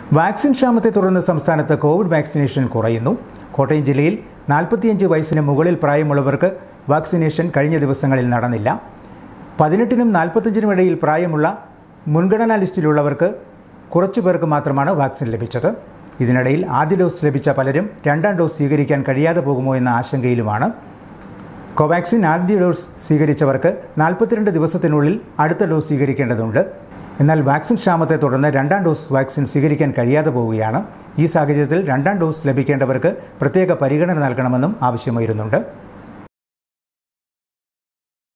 vaccine ക്ഷാമത്തെ തുടർന്ന് സംസ്ഥാനത്ത് Covid vaccination കുറയുന്നു കോട്ടയം ജില്ലയിൽ നാൽപ്പത്തിയഞ്ച് വയസ്സിന് മുകളിൽ പ്രായമുള്ളവർക്ക് വാക്സിനേഷൻ കഴിഞ്ഞ ദിവസങ്ങളിൽ നടന്നില്ല പതിനെട്ടിനും നാൽപ്പത്തഞ്ചിനും ഇടയിൽ പ്രായമുള്ള മുൻഗണനാ ലിസ്റ്റിലുള്ളവർക്ക് കുറച്ചു പേർക്ക് മാത്രമാണ് വാക്സിൻ ലഭിച്ചത് ഇതിനിടയിൽ ആദ്യ ഡോസ് ലഭിച്ച പലരും രണ്ടാം ഡോസ് സ്വീകരിക്കാൻ കഴിയാതെ പോകുമോ എന്ന ആശങ്കയിലുമാണ് കോവാക്സിൻ ആദ്യ ഡോസ് സ്വീകരിച്ചവർക്ക് നാൽപ്പത്തിരണ്ട് ദിവസത്തിനുള്ളിൽ അടുത്ത ഡോസ് സ്വീകരിക്കേണ്ടതുണ്ട് എന്നാൽ വാക്സിൻ ക്ഷാമത്തെ തുടർന്ന് രണ്ടാം ഡോസ് വാക്സിൻ സ്വീകരിക്കാൻ കഴിയാതെ പോവുകയാണ് ഈ സാഹചര്യത്തിൽ രണ്ടാം ഡോസ് ലഭിക്കേണ്ടവർക്ക് പ്രത്യേക പരിഗണന നൽകണമെന്നും ആവശ്യമുയരുന്നുണ്ട്